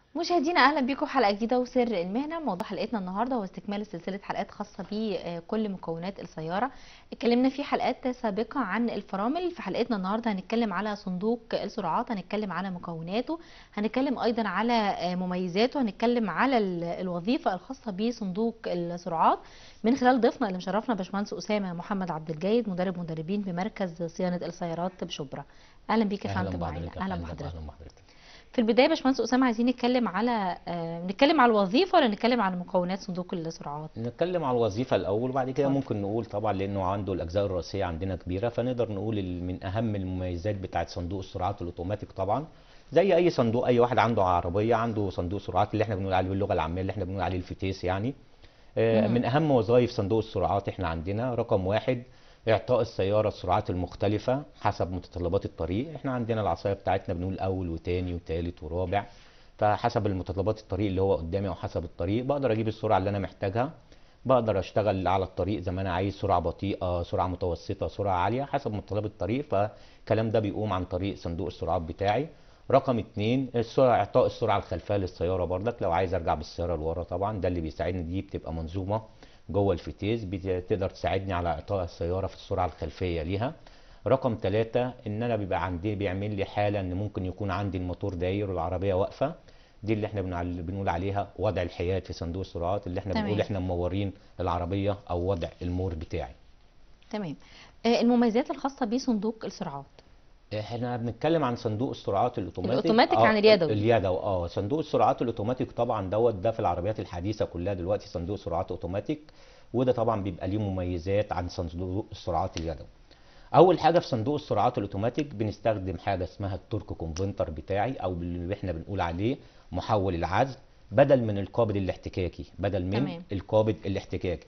مشاهدينا اهلا بيكم حلقه جديده وسر المهنه موضوع حلقتنا النهارده هو استكمال سلسله حلقات خاصه بكل مكونات السياره اتكلمنا في حلقات سابقه عن الفرامل في حلقتنا النهارده هنتكلم على صندوق السرعات هنتكلم على مكوناته هنتكلم ايضا على مميزاته هنتكلم على ال- الوظيفه الخاصه بصندوق السرعات من خلال ضيفنا اللي مشرفنا باشمهندس اسامه محمد عبد الجيد مدرب مدربين بمركز صيانه السيارات بشبرا اهلا بيك يا فندم معانا بحضرتك اهلا أهلا بحضرتك أهلا بحضرتك في البدايه يا باشمهندس اسامه عايزين نتكلم على آه، نتكلم على الوظيفه ولا نتكلم على مكونات صندوق السرعات نتكلم على الوظيفة الأول وبعد كده اتفضل. ممكن نقول طبعا لأنه عنده الأجزاء الرئيسية عندنا كبيرة فنقدر نقول ال- من أهم المميزات بتاعة صندوق السرعات الأوتوماتيك طبعا زي أي صندوق أي واحد عنده عربية عنده صندوق سرعات اللي احنا بنقول عليه باللغة العامية اللي احنا بنقول عليه الفتيس يعني آه، مم. من أهم وظائف صندوق السرعات احنا عندنا رقم واحد إعطاء السيارة السرعات المختلفة حسب متطلبات الطريق احنا عندنا العصاية بتاعتنا بنقول أول وتاني وتالت ورابع فحسب المتطلبات الطريق اللي هو قدامي او حسب الطريق بقدر اجيب السرعه اللي انا محتاجها بقدر اشتغل على الطريق زي ما انا عايز سرعه بطيئه سرعه متوسطه سرعه عاليه حسب متطلبات الطريق فالكلام ده بيقوم عن طريق صندوق السرعات بتاعي رقم اتنين السرعه اعطاء السرعه الخلفيه للسياره بردك لو عايز ارجع بالسياره لورا طبعا ده اللي بيساعدني دي بتبقى منظومه جوه الفتيس بتقدر تساعدني على اعطاء السياره في السرعه الخلفيه ليها رقم ثلاثة ان انا بيبقى عندي بيعمل لي حالة ان ممكن يكون عندي الموتور داير والعربية واقفة دي اللي احنا بنعل- بنقول عليها وضع الحياد في صندوق السرعات اللي احنا تمام. بنقول احنا ممورين العربية او وضع المور بتاعي تمام آه، المميزات الخاصه بصندوق السرعات احنا بنتكلم عن صندوق السرعات الاوتوماتيك الأوتوماتيك عن اليدوي. اليدوي اه صندوق السرعات الاوتوماتيك طبعا دوت ده في العربيات الحديثه كلها دلوقتي صندوق سرعات اوتوماتيك وده طبعا بيبقى ليه مميزات عن صندوق السرعات اليدوي اول حاجه في صندوق السرعات الاوتوماتيك بنستخدم حاجه اسمها التورك كونفنتر بتاعي او اللي احنا بنقول عليه محول العزم بدل من القابض الاحتكاكي بدل من تمام. القابض الاحتكاكي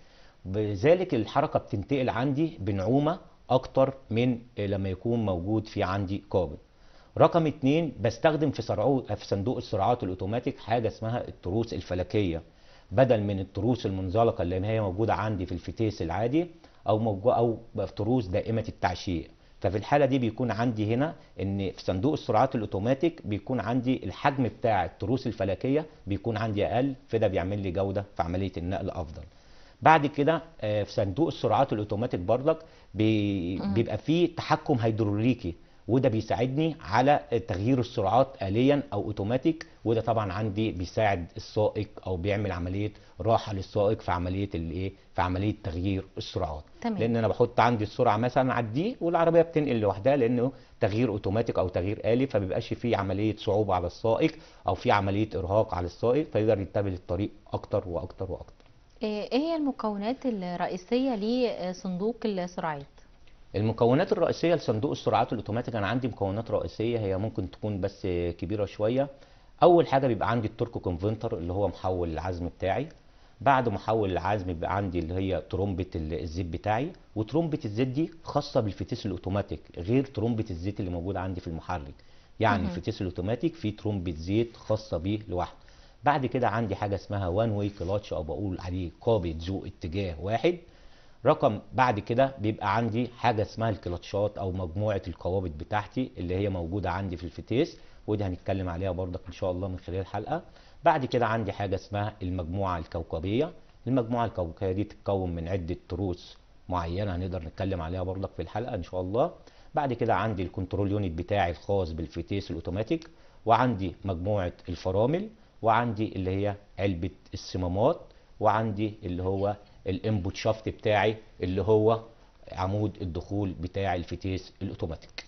بذلك الحركه بتنتقل عندي بنعومه اكتر من لما يكون موجود في عندي قابض رقم اتنين بستخدم في سرعو في صندوق السرعات الاوتوماتيك حاجه اسمها التروس الفلكيه بدل من التروس المنزلقه اللي هي موجوده عندي في الفتيس العادي او موجو او تروس دائمه التعشيق ففي الحاله دي بيكون عندي هنا ان في صندوق السرعات الاوتوماتيك بيكون عندي الحجم بتاع التروس الفلكيه بيكون عندي اقل فده بيعمل لي جوده في عمليه النقل افضل بعد كده آه، في صندوق السرعات الاوتوماتيك بردك بي- مم. بيبقى فيه تحكم هيدروليكي وده بيساعدني على تغيير السرعات آليا او اوتوماتيك وده طبعا عندي بيساعد السائق او بيعمل عمليه راحه للسائق في عمليه الايه في عمليه تغيير السرعات تمام. لان انا بحط عندي السرعه مثلا على الدي والعربيه بتنقل لوحدها لانه تغيير اوتوماتيك او تغيير آلي فبيبقاش فيه عمليه صعوبه على السائق او في عمليه ارهاق على السائق فيقدر يتبع الطريق اكتر واكتر واكتر آه، ايه هي المكونات الرئيسيه لصندوق السرعات المكونات الرئيسيه لصندوق السرعات الاوتوماتيك انا عندي مكونات رئيسيه هي ممكن تكون بس كبيره شويه اول حاجه بيبقى عندي التورك كونفنتر اللي هو محول العزم بتاعي بعد محول العزم بيبقى عندي اللي هي ترومبه ال- الزيت بتاعي وترومبه الزيت دي خاصه بالفتيس الاوتوماتيك غير ترومبه الزيت اللي موجوده عندي في المحرك يعني مهم. الفتيس الاوتوماتيك فيه ترومبه زيت خاصه بيه لوحده بعد كده عندي حاجه اسمها وان واي كلاتش او بقول عليه قابض ذو اتجاه واحد رقم بعد كده بيبقى عندي حاجه اسمها الكلاتشات او مجموعه القوابض بتاعتي اللي هي موجوده عندي في الفتيس ودي هنتكلم عليها برضك ان شاء الله من خلال الحلقه بعد كده عندي حاجه اسمها المجموعه الكوكبيه المجموعه الكوكبيه دي تتكون من عده تروس معينه هنقدر نتكلم عليها برضك في الحلقه ان شاء الله بعد كده عندي الكنترول يونت بتاعي الخاص بالفتيس الاوتوماتيك وعندي مجموعه الفرامل وعندي اللي هي علبه الصمامات وعندي اللي هو الانبوت شافت بتاعي اللي هو عمود الدخول بتاع الفتيس الاوتوماتيك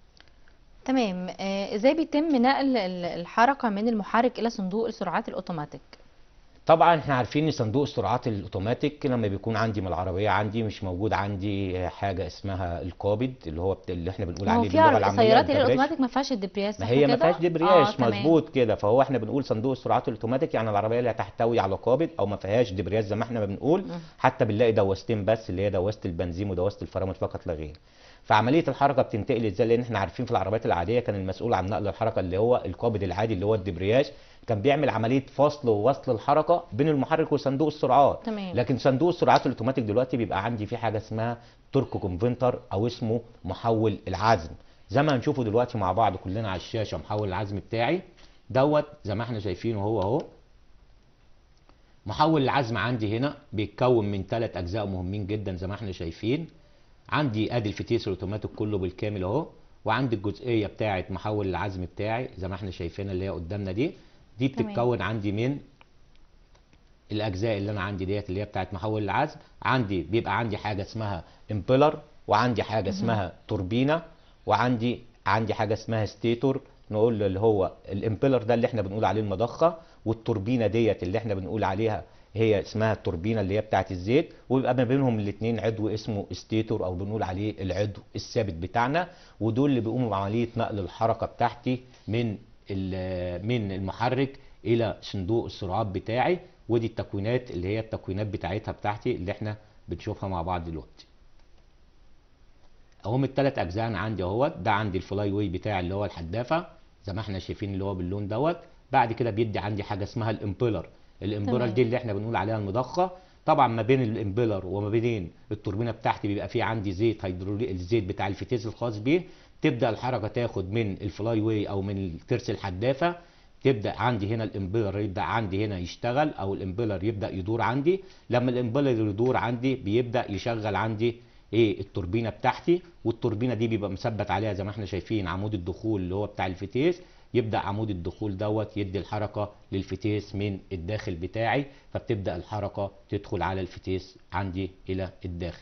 تمام آه، ازاي بيتم نقل ال- الحركه من المحرك الى صندوق السرعات الاوتوماتيك طبعا احنا عارفين ان صندوق السرعات الاوتوماتيك لما بيكون عندي من العربيه عندي مش موجود عندي حاجه اسمها القابض اللي هو بت- اللي احنا بنقول ما هو عليه في باللغه عرب- العاميه سيارات اللي هي الدبرياج. الاوتوماتيك ما فيهاش الدبرياج ما صح هي ما كده؟ فيهاش دبرياج اه تمام مظبوط كده فهو احنا بنقول صندوق السرعات الاوتوماتيك يعني العربيه اللي هتحتوي على قابض او ما فيهاش دبرياج زي ما احنا ما بنقول مم. حتى بنلاقي دوستين بس اللي هي دواسه البنزين ودواسه الفرامل فقط لا غير فعمليه الحركه بتنتقل ازاي لان احنا عارفين في العربيات العاديه كان المسؤول عن نقل الحركه اللي هو القابض العادي اللي هو الدبرياج كان بيعمل عمليه فصل ووصل الحركه بين المحرك وصندوق السرعات تمام. لكن صندوق السرعات الاوتوماتيك دلوقتي بيبقى عندي فيه حاجه اسمها تورك كونفنتر او اسمه محول العزم زي ما هنشوفه دلوقتي مع بعض كلنا على الشاشه محول العزم بتاعي دوت زي ما احنا شايفينه هو اهو محول العزم عندي هنا بيتكون من ثلاث اجزاء مهمين جدا زي ما احنا شايفين عندي ادي الفتيس الاوتوماتيك كله بالكامل اهو وعندي الجزئيه بتاعه محول العزم بتاعي زي ما احنا شايفينها اللي هي قدامنا دي دي تمام. بتتكون عندي من الاجزاء اللي انا عندي ديت اللي هي بتاعت محول العزم عندي بيبقى عندي حاجه اسمها امبيلر وعندي حاجه اسمها توربينه وعندي عندي حاجه اسمها ستيتور نقول اللي هو الامبيلر ده اللي احنا بنقول عليه المضخه والتوربينه ديت اللي احنا بنقول عليها هي اسمها التوربينه اللي هي بتاعت الزيت ويبقى ما بينهم الاثنين عضو اسمه ستيتور او بنقول عليه العضو الثابت بتاعنا ودول اللي بيقوموا بعمليه نقل الحركه بتاعتي من ال- من المحرك الى صندوق السرعات بتاعي ودي التكوينات اللي هي التكوينات بتاعتها بتاعتي اللي احنا بنشوفها مع بعض دلوقتي اهم الثلاث اجزاء انا عندي اهوت ده عندي الفلاي واي بتاعي اللي هو الحدافه زي ما احنا شايفين اللي هو باللون دوت بعد كده بيدي عندي حاجه اسمها الامبيلر الامبيلر تمام. دي اللي احنا بنقول عليها المضخه طبعا ما بين الامبيلر وما بين التوربينه بتاعتي بيبقى في عندي زيت هيدروليك الزيت بتاع الفتيس الخاص بيه تبدا الحركه تاخد من الفلاي واي او من الترس الحدافه تبدا عندي هنا الامبيلر يبدا عندي هنا يشتغل او الامبيلر يبدا يدور عندي لما الامبيلر يدور عندي بيبدا يشغل عندي ايه التوربينه بتاعتي والتوربينه دي بيبقى مثبت عليها زي ما احنا شايفين عمود الدخول اللي هو بتاع الفتيس يبدا عمود الدخول دوت يدي الحركه للفتيس من الداخل بتاعي فبتبدا الحركه تدخل على الفتيس عندي الى الداخل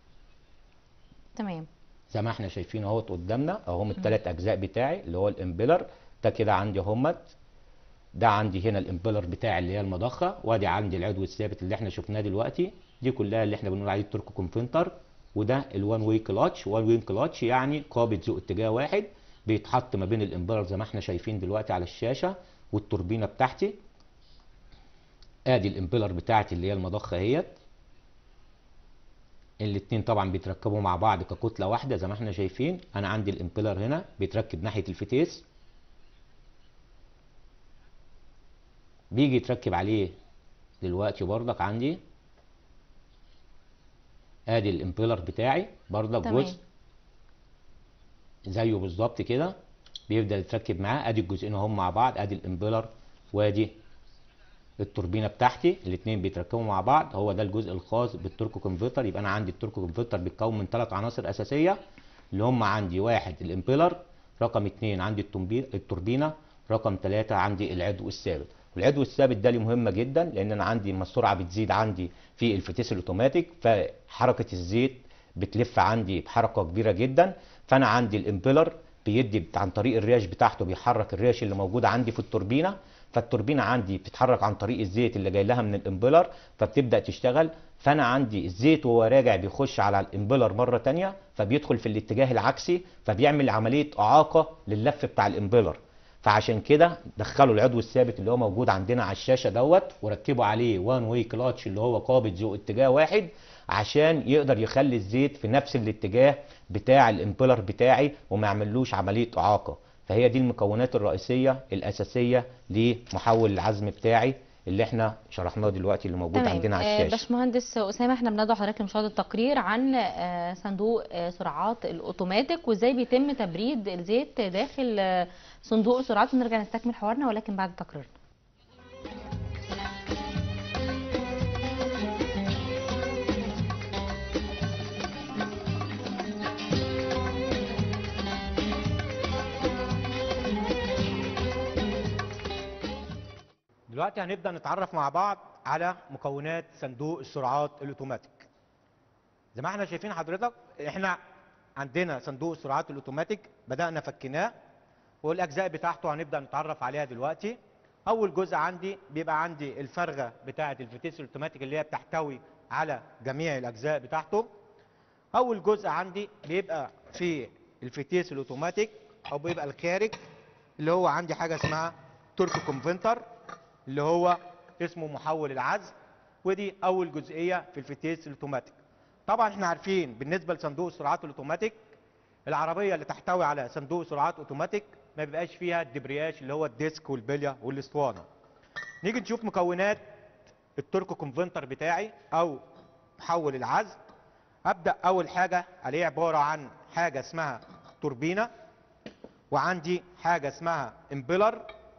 تمام زي ما احنا شايفين اهوت قدامنا اهم الثلاث اجزاء بتاعي اللي هو الامبيلر ده كده عندي اهمت ده عندي هنا الامبيلر بتاعي اللي هي المضخه وادي عندي العضو الثابت اللي احنا شفناه دلوقتي دي كلها اللي احنا بنقول عليه التوركو كونفنتر وده الوان واي كلاتش وان واي كلاتش يعني قابض ذو اتجاه واحد بيتحط ما بين الامبيلر زي ما احنا شايفين دلوقتي على الشاشه والتوربينه بتاعتي ادي الامبيلر بتاعتي اللي هي المضخه اهيت الاتنين طبعا بيتركبوا مع بعض ككتله واحده زي ما احنا شايفين انا عندي الامبيلر هنا بيتركب ناحيه الفتيس بيجي يتركب عليه دلوقتي برضك عندي ادي الامبيلر بتاعي برضك تمام. جزء زيه بالظبط كده بيبدا يتركب معاه ادي الجزئين اهم مع بعض ادي الامبيلر وادي التوربينه بتاعتي الاثنين بيتركبوا مع بعض هو ده الجزء الخاص بالتوركو كونفرتر يبقى انا عندي التوركو كونفرتر بيتكون من ثلاث عناصر اساسيه اللي هم عندي واحد الامبيلر رقم اثنين عندي التنبي- التوربينه رقم ثلاثة عندي العضو الثابت والعضو الثابت ده ليه مهمه جدا لان انا عندي لما السرعه بتزيد عندي في الفتيس الاوتوماتيك فحركه الزيت بتلف عندي بحركه كبيره جدا فانا عندي الامبيلر بيدي عن طريق الريش بتاعته بيحرك الريش اللي موجوده عندي في التوربينه فالتوربينه عندي بتتحرك عن طريق الزيت اللي جاي لها من الامبيلر فبتبدا تشتغل فانا عندي الزيت وهو راجع بيخش على الامبيلر مره تانية فبيدخل في الاتجاه العكسي فبيعمل عمليه اعاقه للف بتاع الامبيلر فعشان كده دخلوا العضو الثابت اللي هو موجود عندنا على الشاشه دوت وركبوا عليه وان واي كلاتش اللي هو قابض ذو اتجاه واحد عشان يقدر يخلي الزيت في نفس الاتجاه بتاع الامبيلر بتاعي وما يعملوش عمليه اعاقه فهي دي المكونات الرئيسيه الاساسيه لمحول العزم بتاعي اللي احنا شرحناه دلوقتي اللي موجود تمام عندنا على آه، الشاشه باشمهندس اسامه احنا بندعو حضرتك لمشاهده التقرير عن آه، صندوق آه، سرعات الاوتوماتيك وازاي بيتم تبريد الزيت داخل آه، صندوق السرعات ونرجع نستكمل حوارنا ولكن بعد التقرير دلوقتي هنبدأ نتعرف مع بعض على مكونات صندوق السرعات الاوتوماتيك زي ما احنا شايفين حضرتك احنا عندنا صندوق السرعات الاوتوماتيك بدأنا فكناه والاجزاء بتاعته هنبدأ نتعرف عليها دلوقتي اول جزء عندي بيبقى عندي الفرغة بتاعة الفتيس الاوتوماتيك اللي هي بتحتوي على جميع الاجزاء بتاعته اول جزء عندي بيبقى في الفتيس الاوتوماتيك او بيبقى الخارج اللي هو عندي حاجه اسمها تورك كونفنتر اللي هو اسمه محول العزم ودي اول جزئيه في الفتيس الاوتوماتيك طبعا احنا عارفين بالنسبه لصندوق السرعات الاوتوماتيك العربيه اللي تحتوي على صندوق سرعات اوتوماتيك ما بيبقاش فيها الدبرياج اللي هو الديسك والبليه والاسطوانه نيجي نشوف مكونات التوركو كونفنتر بتاعي او محول العزم ابدا اول حاجه عليه عباره عن حاجه اسمها توربينه وعندي حاجه اسمها امبيلر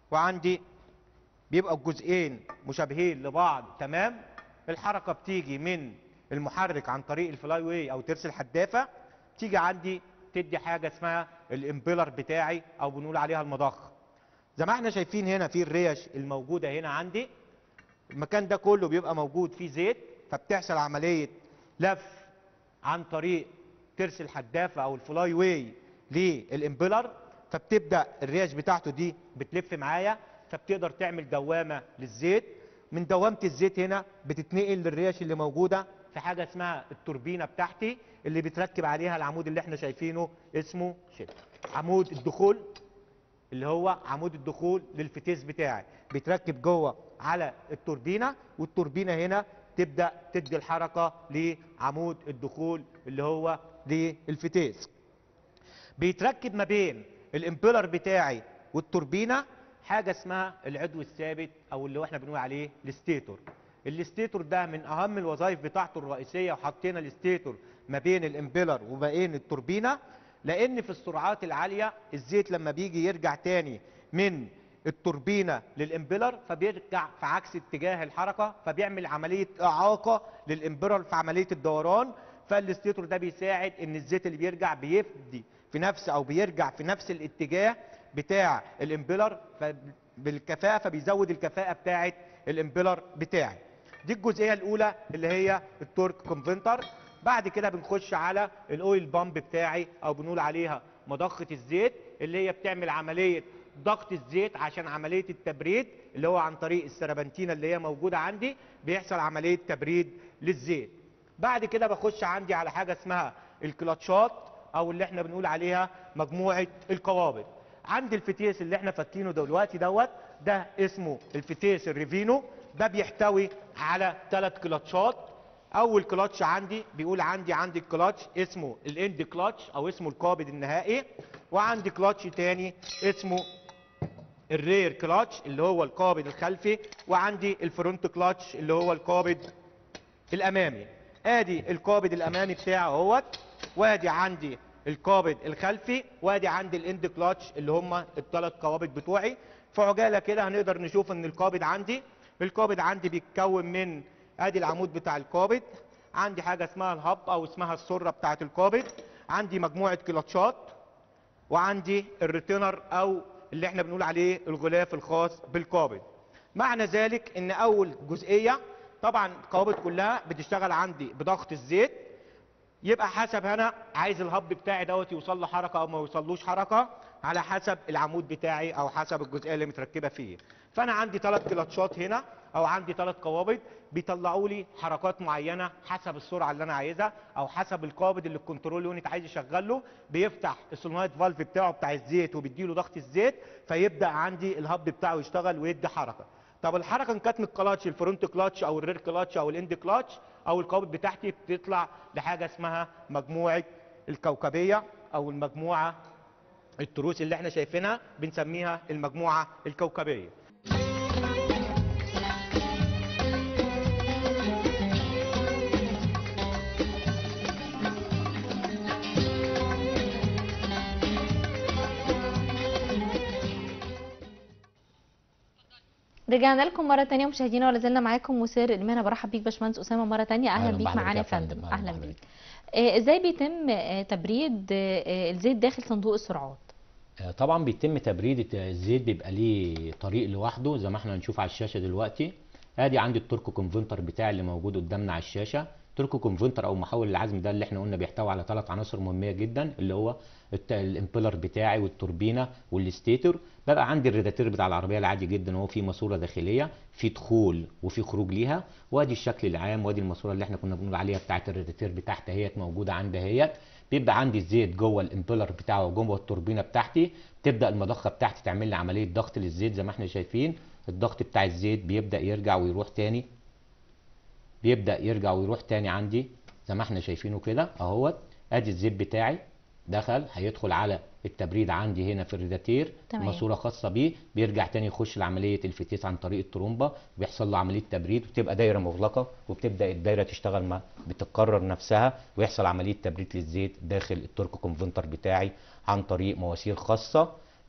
وعندي بيبقى الجزئين مشابهين لبعض تمام الحركه بتيجي من المحرك عن طريق الفلاي واي او ترس الحدافه تيجي عندي تدي حاجه اسمها الامبيلر بتاعي او بنقول عليها المضخه زي ما احنا شايفين هنا في الريش الموجوده هنا عندي المكان ده كله بيبقى موجود فيه زيت فبتحصل عمليه لف عن طريق ترس الحدافه او الفلاي واي للامبيلر فبتبدا الريش بتاعته دي بتلف معايا فبتقدر تعمل دوامه للزيت من دوامه الزيت هنا بتتنقل للريش اللي موجوده في حاجه اسمها التوربينه بتاعتي اللي بتركب عليها العمود اللي احنا شايفينه اسمه شيل عمود الدخول اللي هو عمود الدخول للفتيس بتاعي بيتركب جوه على التوربينه والتوربينه هنا تبدا تدي الحركه لعمود الدخول اللي هو للفتيس بيتركب ما بين الامبيلر بتاعي والتوربينه حاجه اسمها العضو الثابت او اللي هو احنا بنقول عليه الستيتور الستيتور ده من اهم الوظائف بتاعته الرئيسيه وحطينا الستيتور ما بين الامبيلر وما بين التوربينه لان في السرعات العاليه الزيت لما بيجي يرجع تاني من التوربينه للامبيلر فبيرجع في عكس اتجاه الحركه فبيعمل عمليه اعاقه للامبيلر في عمليه الدوران فالستيتور ده بيساعد ان الزيت اللي بيرجع بيفدي في نفس او بيرجع في نفس الاتجاه بتاع الامبيلر بالكفاءه فبيزود الكفاءه بتاعه الامبيلر بتاعي دي الجزئيه الاولى اللي هي التورك كونفنتر بعد كده بنخش على الاويل بامب بتاعي او بنقول عليها مضخه الزيت اللي هي بتعمل عمليه ضغط الزيت عشان عمليه التبريد اللي هو عن طريق السربنتينه اللي هي موجوده عندي بيحصل عمليه تبريد للزيت بعد كده بخش عندي على حاجه اسمها الكلاتشات او اللي احنا بنقول عليها مجموعه القوابض عندي الفتيس اللي احنا فاتينه دلوقتي دوت ده اسمه الفتيس الريفينو ده بيحتوي على ثلاث كلاتشات اول كلاتش عندي بيقول عندي عندي الكلاتش اسمه الاند كلاتش او اسمه القابض النهائي وعندي كلاتش تاني اسمه الرير كلاتش اللي هو القابض الخلفي وعندي الفرونت كلاتش اللي هو القابض الامامي ادي القابض الامامي بتاعه اهوت وادي عندي القابض الخلفي وادي عندي الاند كلاتش اللي هم الثلاث قوابض بتوعي في عجاله كده هنقدر نشوف ان القابض عندي القابض عندي بيتكون من ادي العمود بتاع القابض عندي حاجه اسمها الهب او اسمها السره بتاعه القابض عندي مجموعه كلاتشات وعندي الريتينر او اللي احنا بنقول عليه الغلاف الخاص بالقابض معنى ذلك ان اول جزئيه طبعا القوابض كلها بتشتغل عندي بضغط الزيت يبقى حسب انا عايز الهب بتاعي دوت يوصل له حركه او ما يوصلوش حركه على حسب العمود بتاعي او حسب الجزئيه اللي متركبه فيه فانا عندي ثلاث كلاتشات هنا او عندي ثلاث قوابض بيطلعوا لي حركات معينه حسب السرعه اللي انا عايزها او حسب القابض اللي الكنترول يونت عايز يشغله بيفتح السولنويد فالف بتاعه بتاع الزيت وبيديله ضغط الزيت فيبدا عندي الهب بتاعه يشتغل ويدي حركه طب الحركه ان كانت من الكلاتش الفرونت كلاتش او الرير كلاتش او الاند كلاتش او القوابض بتاعتي بتطلع لحاجه اسمها مجموعه الكوكبيه او المجموعه التروس اللي احنا شايفينها بنسميها المجموعه الكوكبيه رجعنا لكم مرة تانية مشاهدينا ولا زلنا معاكم مسير المهنة برحب بيك باشمهندس أسامة مرة تانية أهلا أهلاً بيك بحضرتك معانا يا يا فندم فندم، أهلا أهلاً بحضرتك. بيك آه، إزاي بيتم آه، تبريد آه، الزيت داخل صندوق السرعات آه، طبعا بيتم تبريد الزيت بيبقى ليه طريق لوحده زي ما احنا هنشوف على الشاشه دلوقتي ادي عندي التوركو كونفنتر بتاعي اللي موجود قدامنا على الشاشه توركو كونفنتر او محول العزم ده اللي احنا قلنا بيحتوي على ثلاث عناصر مهمه جدا اللي هو الت- الامبيلر بتاعي والتوربينه والستيتور بقى عندي الريداتير بتاع العربيه العادي جدا هو فيه ماسوره داخليه في دخول وفي خروج ليها وادي الشكل العام وادي الماسوره اللي احنا كنا بنقول عليها بتاعه الريداتير بتاعتها هي موجوده عندها هي بيبقى عندي الزيت جوه الامبيلر بتاعه جوه التوربينه بتاعتي تبدا المضخه بتاعتي تعمل لي عمليه ضغط للزيت زي ما احنا شايفين الضغط بتاع الزيت بيبدا يرجع ويروح تاني بيبدا يرجع ويروح تاني عندي زي ما احنا شايفينه كده اهوت ادي الزيت بتاعي دخل هيدخل على التبريد عندي هنا في الريداتير تمام. ماسوره خاصه بيه بيرجع تاني يخش لعمليه الفتيس عن طريق الترومبه بيحصل له عمليه تبريد وتبقى دايره مغلقه وبتبدا الدايره تشتغل ما بتتكرر نفسها ويحصل عمليه تبريد للزيت داخل التوركو كونفنتر بتاعي عن طريق مواسير خاصه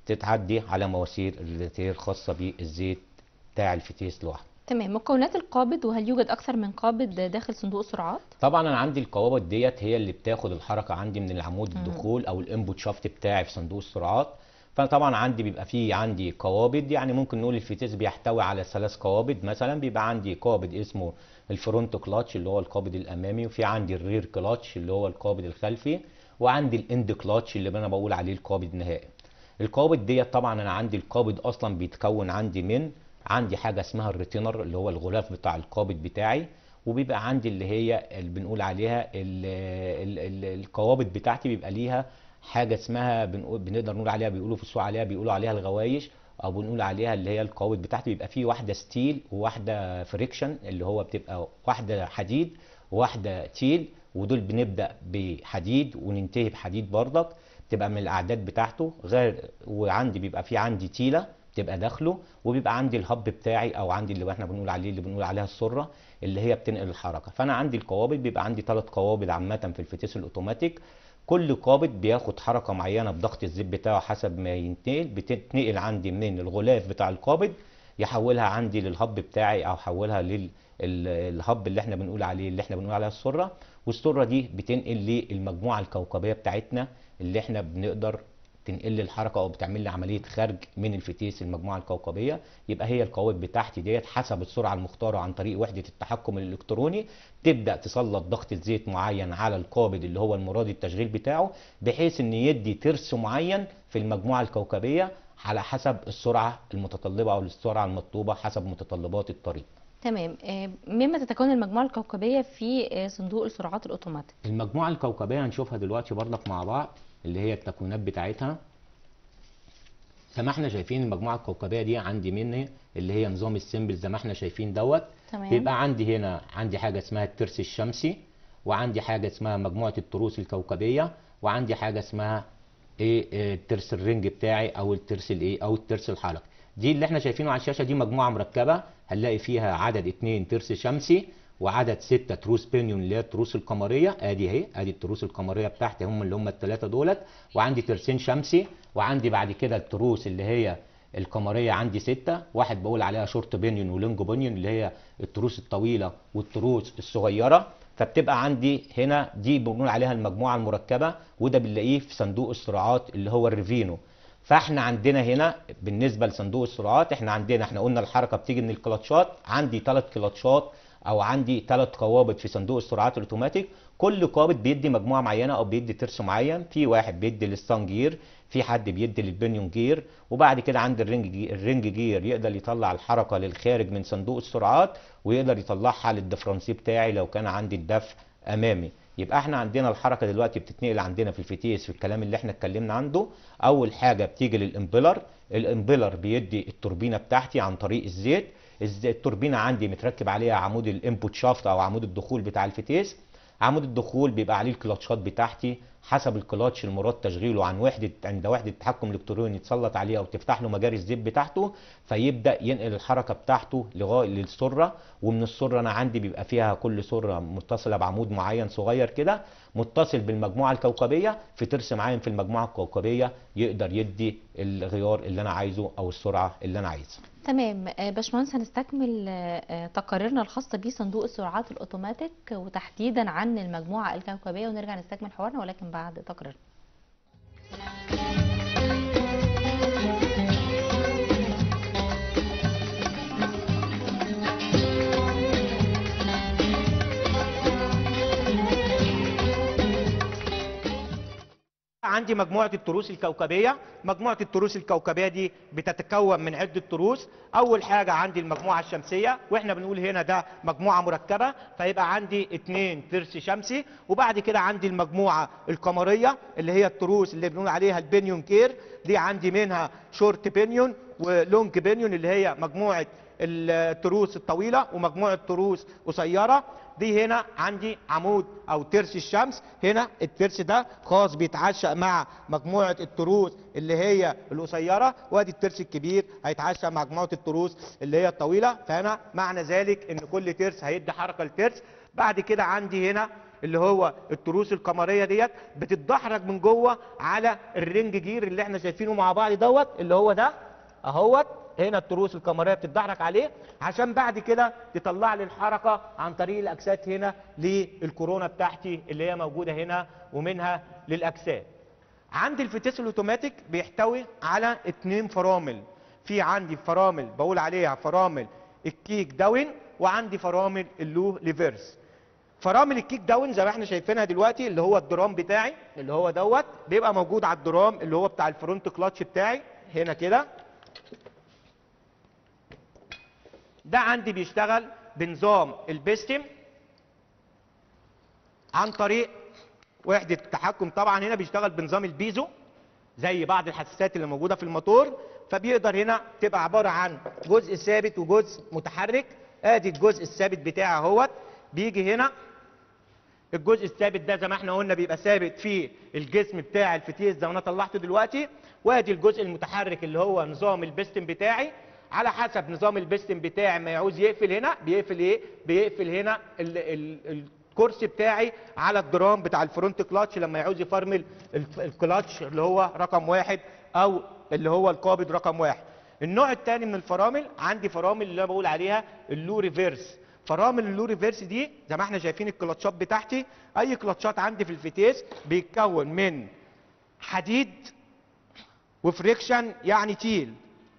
تتعدي على مواسير اللي هي الخاصه بالزيت بتاع الفتيس لوحده تمام مكونات القابض وهل يوجد اكثر من قابض داخل صندوق السرعات طبعا انا عندي القوابض ديت هي اللي بتاخد الحركه عندي من العمود مم. الدخول او الانبوت شافت بتاعي في صندوق السرعات فانا طبعا عندي بيبقى فيه عندي قوابض يعني ممكن نقول الفتيس بيحتوي على ثلاث قوابض مثلا بيبقى عندي قابض اسمه الفرونت كلاتش اللي هو القابض الامامي وفي عندي الرير كلاتش اللي هو القابض الخلفي وعندي الاند كلاتش اللي انا بقول عليه القابض النهائي القابض ديت طبعا انا عندي القابض اصلا بيتكون عندي من عندي حاجه اسمها الريتينر اللي هو الغلاف بتاع القابض بتاعي وبيبقى عندي اللي هي اللي بنقول عليها ال ال ال القوابض بتاعتي بيبقى ليها حاجه اسمها بنقول بنقدر نقول عليها بيقولوا في السوق عليها بيقولوا عليها الغوايش او بنقول عليها اللي هي القوابض بتاعتي بيبقى فيه واحده ستيل وواحده فريكشن اللي هو بتبقى واحده حديد وواحده تيل ودول بنبدا بحديد وننتهي بحديد برضك بتبقى من الاعداد بتاعته غير وعندي بيبقى في عندي تيله بتبقى داخله وبيبقى عندي الهب بتاعي او عندي اللي احنا بنقول عليه اللي بنقول عليها السره اللي هي بتنقل الحركه فانا عندي القوابض بيبقى عندي ثلاث قوابض عامه في الفتيس الاوتوماتيك كل قابض بياخد حركه معينه بضغط الزيت بتاعه حسب ما ينتقل بتتنقل عندي من الغلاف بتاع القابض يحولها عندي للهب بتاعي او احولها للهب اللي احنا بنقول عليه اللي احنا بنقول عليها السره والسره دي بتنقل للمجموعه الكوكبيه بتاعتنا اللي احنا بنقدر تنقل لي الحركه او بتعمل لي عمليه خرج من الفتيس المجموعه الكوكبيه يبقى هي القوابض بتاعتي ديت حسب السرعه المختاره عن طريق وحده التحكم الالكتروني تبدا تسلط ضغط زيت معين على القابض اللي هو المراد التشغيل بتاعه بحيث ان يدي ترس معين في المجموعه الكوكبيه على حسب السرعه المتطلبه او السرعه المطلوبه حسب متطلبات الطريق تمام آه، مما تتكون المجموعه الكوكبيه في آه، صندوق السرعات الاوتوماتيك المجموعة الكوكبية هنشوفها دلوقتي برضك مع بعض اللي هي التكوينات بتاعتها زي ما احنا شايفين المجموعة الكوكبية دي عندي مني اللي هي نظام السيمبل زي ما احنا شايفين دوت تمام بيبقى عندي هنا عندي حاجة اسمها الترس الشمسي وعندي حاجة اسمها مجموعة التروس الكوكبية وعندي حاجة اسمها ايه إيه الترس الرنج بتاعي او الترس الايه او الترس الحلقي دي اللي احنا شايفينه على الشاشة دي مجموعة مركبة هنلاقي فيها عدد اتنين ترس شمسي وعدد ستة تروس بينيون اللي هي التروس القمرية ادي اهي ادي التروس القمرية بتاعتي هم اللي هم الثلاثة دولت وعندي ترسين شمسي وعندي بعد كده التروس اللي هي القمرية عندي ستة واحد بقول عليها شورت بينيون ولونج بينيون اللي هي التروس الطويلة والتروس الصغيرة فبتبقى عندي هنا دي بنقول عليها المجموعة المركبة وده بنلاقيه في صندوق السرعات اللي هو الريفينو فاحنا عندنا هنا بالنسبة لصندوق السرعات احنا عندنا احنا قلنا الحركة بتيجي من الكلاتشات عندي ثلاث كلاتشات او عندي ثلاث قوابض في صندوق السرعات الاوتوماتيك كل قابض بيدي مجموعه معينه او بيدي ترس معين في واحد بيدي للستان جير في حد بيدي للبنيون جير وبعد كده عند الرينج جير الرينج جير يقدر يطلع الحركه للخارج من صندوق السرعات ويقدر يطلعها للدفرنسي بتاعي لو كان عندي الدفع امامي يبقى احنا عندنا الحركه دلوقتي بتتنقل عندنا في الفتيس في الكلام اللي احنا اتكلمنا عنده اول حاجه بتيجي للامبلر الامبلر بيدي التوربينه بتاعتي عن طريق الزيت الز- التوربينه عندي متركب عليها عمود الانبوت شافت او عمود الدخول بتاع الفتيس عمود الدخول بيبقى عليه الكلاتشات بتاعتي حسب الكلاتش المراد تشغيله عن وحده عند وحده تحكم الكتروني تسلط عليه او تفتح له مجاري الزيت بتاعته فيبدا ينقل الحركه بتاعته لغايه للسره ومن السره انا عندي بيبقى فيها كل سره متصله بعمود معين صغير كده متصل بالمجموعه الكوكبيه في ترس معين في المجموعه الكوكبيه يقدر يدي الغيار اللي انا عايزه او السرعه اللي انا عايزها تمام آه، باشمهندس هنستكمل آه، آه، تقاريرنا الخاصة بصندوق السرعات الأوتوماتيك وتحديدا عن المجموعة الكوكبية ونرجع نستكمل حوارنا ولكن بعد تقرير عندي مجموعة التروس الكوكبية مجموعة التروس الكوكبية دي بتتكون من عدة تروس أول حاجة عندي المجموعة الشمسية وإحنا بنقول هنا ده مجموعة مركبة فيبقى عندي اتنين ترس شمسي وبعد كده عندي المجموعة القمرية اللي هي التروس اللي بنقول عليها البنيون كير دي عندي منها شورت بنيون ولونج بنيون اللي هي مجموعة التروس الطويلة ومجموعة تروس قصيرة دي هنا عندي عمود او ترس الشمس هنا الترس ده خاص بيتعشق مع مجموعة التروس اللي هي القصيرة وادي الترس الكبير هيتعشق مع مجموعة التروس اللي هي الطويلة فهنا معنى ذلك ان كل ترس هيدي حركة لترس بعد كده عندي هنا اللي هو التروس القمريه ديت بتتدحرج من جوه على الرنج جير اللي احنا شايفينه مع بعض دوت اللي هو ده اهوت هنا التروس القمريه بتتدحرج عليه عشان بعد كده تطلع لي الحركه عن طريق الاجساد هنا للكورونا بتاعتي اللي هي موجوده هنا ومنها للاجساد عندي الفتيس الاوتوماتيك بيحتوي على اتنين فرامل في عندي فرامل بقول عليها فرامل الكيك داون وعندي فرامل اللو ليفرس فرامل الكيك داون زي ما احنا شايفينها دلوقتي اللي هو الدرام بتاعي اللي هو دوت بيبقى موجود على الدرام اللي هو بتاع الفرونت كلاتش بتاعي هنا كده ده عندي بيشتغل بنظام البيستم عن طريق وحدة التحكم طبعا هنا بيشتغل بنظام البيزو زي بعض الحساسات اللي موجودة في الموتور فبيقدر هنا تبقى عبارة عن جزء ثابت وجزء متحرك ادي الجزء الثابت بتاعي اهوت بيجي هنا الجزء الثابت ده زي ما احنا قلنا بيبقى ثابت في الجسم بتاع الفتيس زي ما انا طلعته دلوقتي وادي الجزء المتحرك اللي هو نظام البستم بتاعي على حسب نظام البستم بتاعي ما يعوز يقفل هنا بيقفل ايه بيقفل هنا ال ال الكرسي بتاعي على الدرام بتاع الفرونت كلاتش لما يعوز يفرمل الف- الكلاتش اللي هو رقم واحد او اللي هو القابض رقم واحد النوع الثاني من الفرامل عندي فرامل اللي انا بقول عليها اللو ريفيرس فرامل اللو ريفيرس دي زي ما احنا شايفين الكلاتشات بتاعتي اي كلاتشات عندي في الفتيس بيتكون من حديد وفريكشن يعني تيل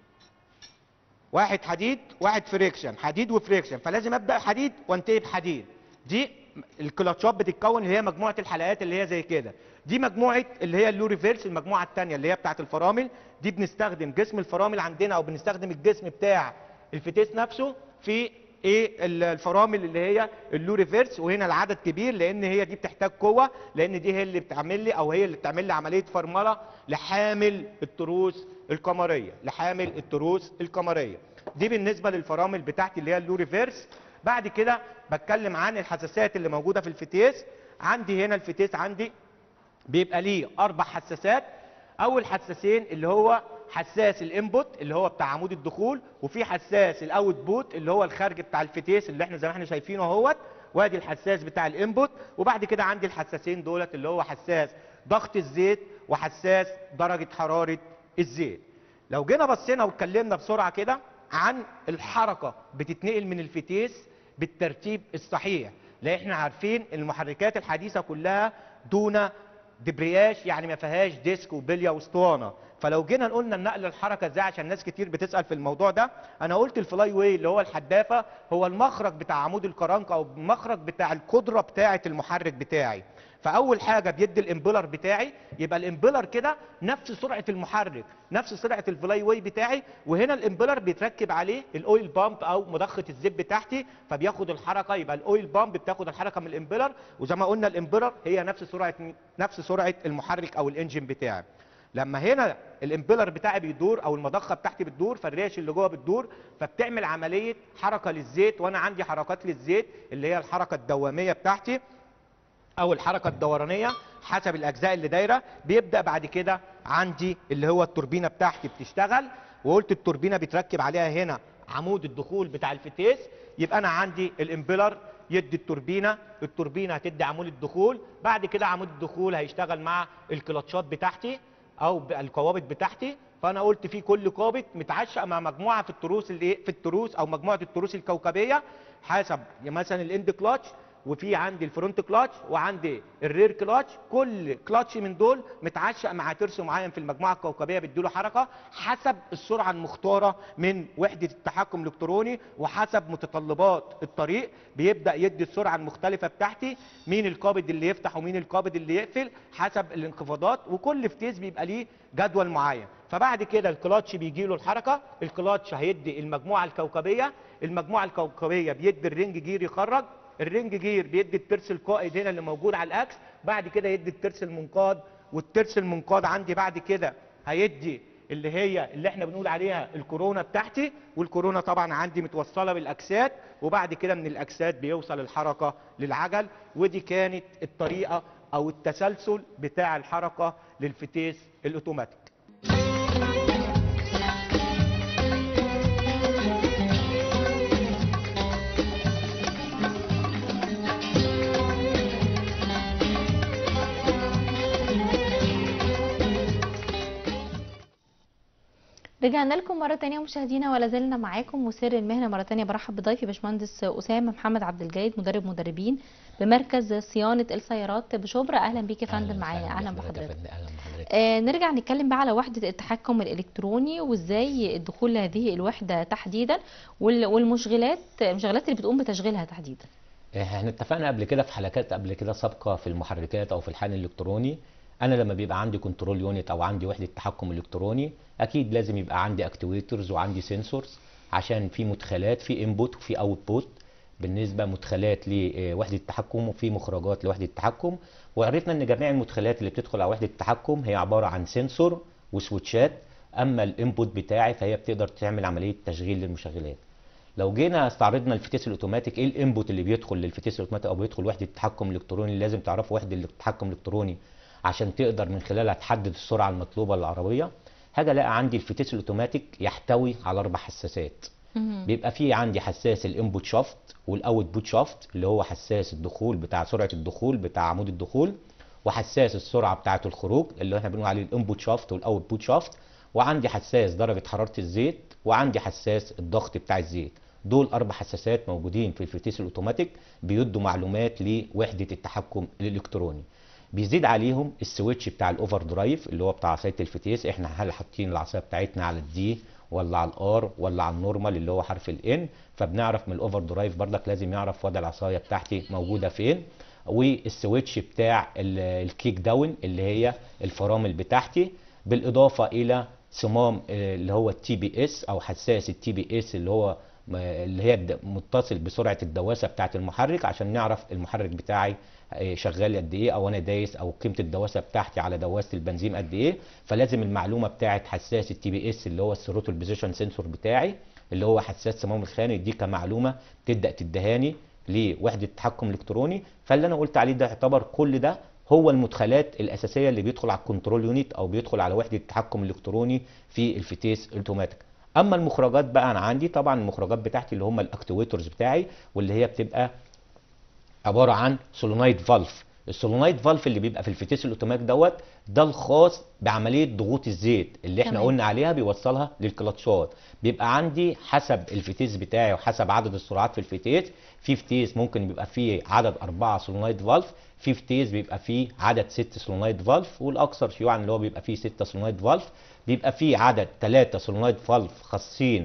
واحد حديد واحد فريكشن حديد وفريكشن فلازم ابدا حديد وانتهي بحديد دي الكلاتشات بتتكون اللي هي مجموعه الحلقات اللي هي زي كده دي مجموعه اللي هي اللو ريفيرس المجموعه الثانيه اللي هي بتاعه الفرامل دي بنستخدم جسم الفرامل عندنا او بنستخدم الجسم بتاع الفتيس نفسه في ايه ال- الفرامل اللي هي اللو ريفيرس وهنا العدد كبير لان هي دي بتحتاج قوه لان دي هي اللي بتعمل لي او هي اللي بتعمل لي عمليه فرمله لحامل التروس القمريه لحامل التروس القمريه دي بالنسبه للفرامل بتاعتي اللي هي اللو ريفيرس بعد كده بتكلم عن الحساسات اللي موجوده في الفتيس عندي هنا الفتيس عندي بيبقى ليه اربع حساسات اول حساسين اللي هو حساس الانبوت اللي هو بتاع عمود الدخول وفي حساس الاوت بوت اللي هو الخارج بتاع الفتيس اللي احنا زي ما احنا شايفينه اهوت وادي الحساس بتاع الانبوت وبعد كده عندي الحساسين دولت اللي هو حساس ضغط الزيت وحساس درجه حراره الزيت لو جينا بصينا واتكلمنا بسرعه كده عن الحركه بتتنقل من الفتيس بالترتيب الصحيح لان احنا عارفين المحركات الحديثه كلها دون دبرياج يعني ما فيهاش ديسك وبليه واسطوانه فلو جينا قلنا النقل الحركه ازاي عشان ناس كتير بتسال في الموضوع ده انا قلت الفلاي واي اللي هو الحدافه هو المخرج بتاع عمود الكرنك او المخرج بتاع القدره بتاعه المحرك بتاعي فاول حاجه بيدي الامبلر بتاعي يبقى الامبلر كده نفس سرعه المحرك نفس سرعه الفلاي واي بتاعي وهنا الامبلر بيتركب عليه الاويل بامب او مضخه الزيت بتاعتي فبياخد الحركه يبقى الاويل بامب بتاخد الحركه من الامبلر وزي ما قلنا الامبلر هي نفس سرعه نفس سرعه المحرك او الانجن بتاعي لما هنا الامبلر بتاعي بيدور او المضخه بتاعتي بتدور فالريش اللي جوه بتدور فبتعمل عمليه حركه للزيت وانا عندي حركات للزيت اللي هي الحركه الدواميه بتاعتي او الحركه الدورانيه حسب الاجزاء اللي دايره بيبدا بعد كده عندي اللي هو التوربينه بتاعتي بتشتغل وقلت التوربينه بيتركب عليها هنا عمود الدخول بتاع الفتيس يبقى انا عندي الامبلر يدي التوربينه التوربينه هتدي عمود الدخول بعد كده عمود الدخول هيشتغل مع الكلاتشات بتاعتي او ب- القوابض بتاعتي فانا قلت في كل قابض متعشق مع مجموعه في التروس اللي في التروس او مجموعه التروس الكوكبيه حسب مثلا الاند كلاتش وفي عندي الفرونت كلاتش وعندي الرير كلاتش كل كلاتش من دول متعشق مع ترس معين في المجموعه الكوكبيه بيديله حركه حسب السرعه المختاره من وحده التحكم الالكتروني وحسب متطلبات الطريق بيبدا يدي السرعه المختلفه بتاعتي مين القابض اللي يفتح ومين القابض اللي يقفل حسب الانخفاضات وكل فتيس بيبقى ليه جدول معين فبعد كده الكلاتش بيجي له الحركه الكلاتش هيدي المجموعه الكوكبيه المجموعه الكوكبيه بيدي الرينج جير يخرج الرينج جير بيدي الترس القائد هنا اللي موجود على الاكس بعد كده يدي الترس المنقاد والترس المنقاد عندي بعد كده هيدي اللي هي اللي احنا بنقول عليها الكورونا بتاعتي والكورونا طبعا عندي متوصله بالاجساد وبعد كده من الاجساد بيوصل الحركه للعجل ودي كانت الطريقه او التسلسل بتاع الحركه للفتيس الاوتوماتيك رجعنا لكم مرة تانية مشاهدينا ولا زلنا معاكم وسر المهنة مرة تانية برحب بضيفي باشمهندس أسامة محمد عبد الجيد مدرب مدربين بمركز صيانة السيارات بشبرا أهلا بيك يا فندم معانا أهلا بحضرتك بحضرتك اهلا بحضرتك آه نرجع نتكلم بقى على وحدة التحكم الإلكتروني وإزاي الدخول لهذه الوحدة تحديدا وال- والمشغلات المشغلات اللي بتقوم بتشغيلها تحديدا احنا اتفقنا قبل كده في حلقات قبل كده سابقه في المحركات او في الحقن الالكتروني انا لما بيبقى عندي كنترول يونت او عندي وحده تحكم الكتروني اكيد لازم يبقى عندي اكتويترز وعندي سنسورز عشان في مدخلات في انبوت وفي اوتبوت بالنسبه مدخلات لوحده التحكم وفي مخرجات لوحده التحكم وعرفنا ان جميع المدخلات اللي بتدخل على وحده التحكم هي عباره عن سنسور وسويتشات اما الانبوت بتاعي فهي بتقدر تعمل عمليه تشغيل للمشغلات لو جينا استعرضنا الفتيس الاوتوماتيك ايه الانبوت اللي بيدخل للفتيس الاوتوماتيك او بيدخل وحده التحكم الالكتروني اللي لازم تعرفوا وحده التحكم الالكتروني عشان تقدر من خلالها تحدد السرعه المطلوبه للعربيه هاجي الاقي عندي الفتيس الاوتوماتيك يحتوي على اربع حساسات بيبقى في عندي حساس الانبوت شافت والاوت بوت شافت اللي هو حساس الدخول بتاع سرعه الدخول بتاع عمود الدخول وحساس السرعه بتاعه الخروج اللي احنا بنقول عليه الانبوت شافت والاوت بوت شافت وعندي حساس درجه حراره الزيت وعندي حساس الضغط بتاع الزيت دول اربع حساسات موجودين في الفتيس الاوتوماتيك بيدوا معلومات لوحده التحكم الالكتروني بيزيد عليهم السويتش بتاع الاوفر درايف اللي هو بتاع عصايه الفتيس احنا هل حاطين العصايه بتاعتنا على الدي ولا على الار ولا على النورمال اللي هو حرف الان فبنعرف من الاوفر درايف بردك لازم يعرف وضع العصايه بتاعتي موجوده فين والسويتش بتاع ال- الكيك داون اللي هي الفرامل بتاعتي بالاضافه الى صمام آه، اللي هو التي بي اس او حساس التي بي اس اللي هو م- اللي هي الد- متصل بسرعه الدواسه بتاعه المحرك عشان نعرف المحرك بتاعي آه، شغال قد ايه او انا دايس او قيمه الدواسه بتاعتي على دواسه البنزين قد ايه فلازم المعلومه بتاعه حساس التي بي اس اللي هو الثروتل بوزيشن سنسور بتاعي اللي هو حساس صمام الخانق دي كمعلومه تبدا تدهاني لوحده تحكم الكتروني فاللي انا قلت عليه ده يعتبر كل ده هو المدخلات الاساسيه اللي بيدخل على الكنترول يونت او بيدخل على وحده التحكم الالكتروني في الفتيس الاوتوماتيك اما المخرجات بقى انا عندي طبعا المخرجات بتاعتي اللي هم الاكتويترز بتاعي واللي هي بتبقى عباره عن سولونايد فالف السولونايد فالف اللي بيبقى في الفتيس الاوتوماتيك دوت ده الخاص بعمليه ضغوط الزيت اللي احنا تمام. قلنا عليها بيوصلها للكلاتشات بيبقى عندي حسب الفتيس بتاعي وحسب عدد السرعات في الفتيس في فتيس ممكن بيبقى فيه عدد أربعة سولونايد فالف في فتيس بيبقى فيه عدد ست سولونايد فالف والاكثر شيوعا اللي هو بيبقى فيه ستة سولونايد فالف بيبقى فيه عدد ثلاثة سولونايد فالف خاصين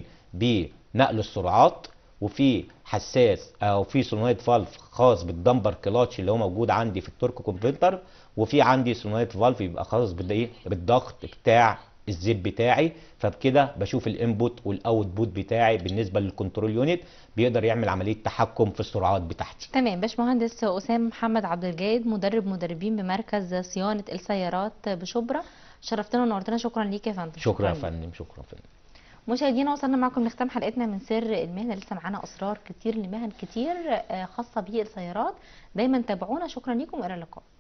بنقل السرعات وفي حساس او في سولونايد فالف خاص بالدمبر كلاتش اللي هو موجود عندي في التورك كونفرتر وفي عندي سولونايد فالف يبقى خاص بالايه بالضغط بتاع الزيت بتاعي فبكده بشوف الانبوت والاوت بوت بتاعي بالنسبه للكنترول يونت بيقدر يعمل عمليه تحكم في السرعات بتاعتي تمام باشمهندس أسامة محمد عبد الجيد مدرب مدربين بمركز صيانة السيارات بشبرا شرفتنا ونورتنا شكرا ليك يا فندم شكرا يا ليك. فندم شكرا يا فندم مشاهدينا وصلنا معكم لختام حلقتنا من سر المهنة لسه معانا أسرار كتير لمهن كتير آه، خاصة بالسيارات دايما تابعونا شكرا لكم وإلى اللقاء